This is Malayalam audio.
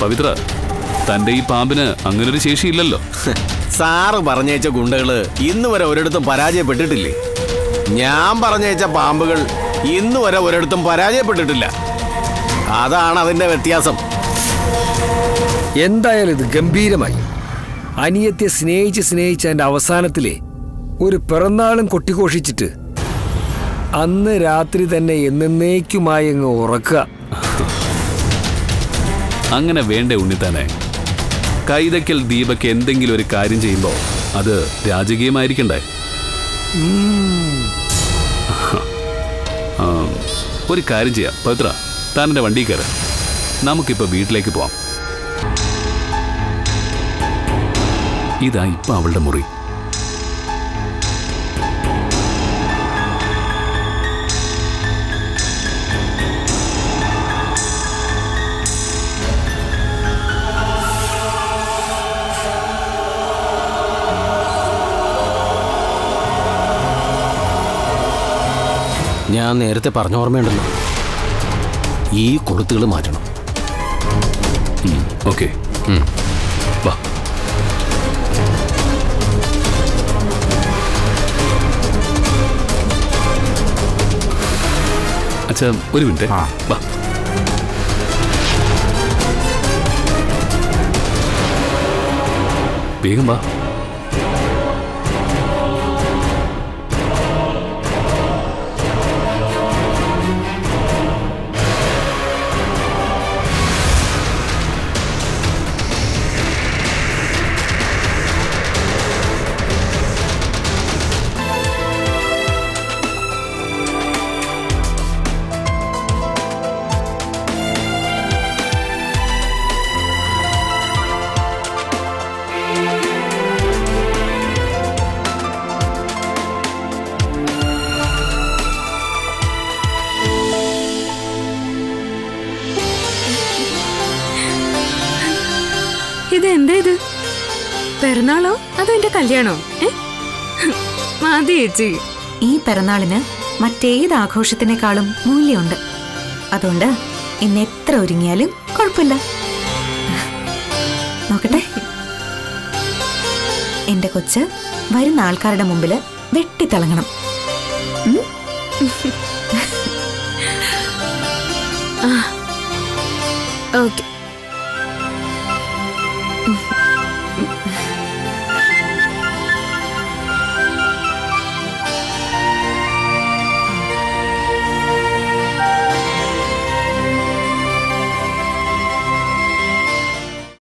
പവിത്ര തന്റെ ഈ പാമ്പിന് അങ്ങനൊരു ശേഷിയില്ലല്ലോ സാറ് പറഞ്ഞയച്ച ഗുണ്ടകള് ഇന്ന് വരെ ഒരിടത്തും പരാജയപ്പെട്ടിട്ടില്ലേ ഞാൻ പറഞ്ഞയച്ച പാമ്പുകൾ ഇന്ന് വരെ ഒരിടത്തും പരാജയപ്പെട്ടിട്ടില്ല അതാണ് അതിന്റെ വ്യത്യാസം എന്തായാലും ഇത് ഗംഭീരമായി അനിയത്തെ സ്നേഹിച്ച് സ്നേഹിച്ച എൻ്റെ അവസാനത്തിലെ ഒരു പിറന്നാളും കൊട്ടിഘോഷിച്ചിട്ട് അന്ന് രാത്രി തന്നെ എന്നേക്കുമായി അങ്ങ് ഉറക്കുക അങ്ങനെ വേണ്ടേ ഉണ്ണിത്താനെ കൈതയ്ക്കൽ ദീപക്ക് എന്തെങ്കിലും ഒരു കാര്യം ചെയ്യുമ്പോൾ അത് രാജകീയമായിരിക്കണ്ടേ ആ, ഒരു കാര്യം ചെയ്യാം പവിത്ര താൻ എൻ്റെ വണ്ടി കയറ് നമുക്കിപ്പോൾ വീട്ടിലേക്ക് പോവാം ഇതാ ഇപ്പൊ അവളുടെ മുറി ഞാൻ നേരത്തെ പറഞ്ഞ ഓർമ്മയുണ്ടല്ലോ ഈ കൊളുത്തുകൾ മാറ്റണം ഓക്കെ വാ അച്ഛാ ഒരു മിനിറ്റ് വാ വേഗം വാ ഇത് എന്താ ഇത് പിറന്നാളോ അതോ എന്റെ കല്യാണോ ഏ? മതി ചേച്ചി ഈ പിറന്നാളിന് മറ്റേത് ആഘോഷത്തിനേക്കാളും മൂല്യമുണ്ട് അതുകൊണ്ട് ഇന്ന് എത്ര ഒരുങ്ങിയാലും കുഴപ്പമില്ല നോക്കട്ടെ എന്റെ കൊച്ച് വരുന്ന ആൾക്കാരുടെ മുമ്പില് വെട്ടിത്തിളങ്ങണം ഓക്കെ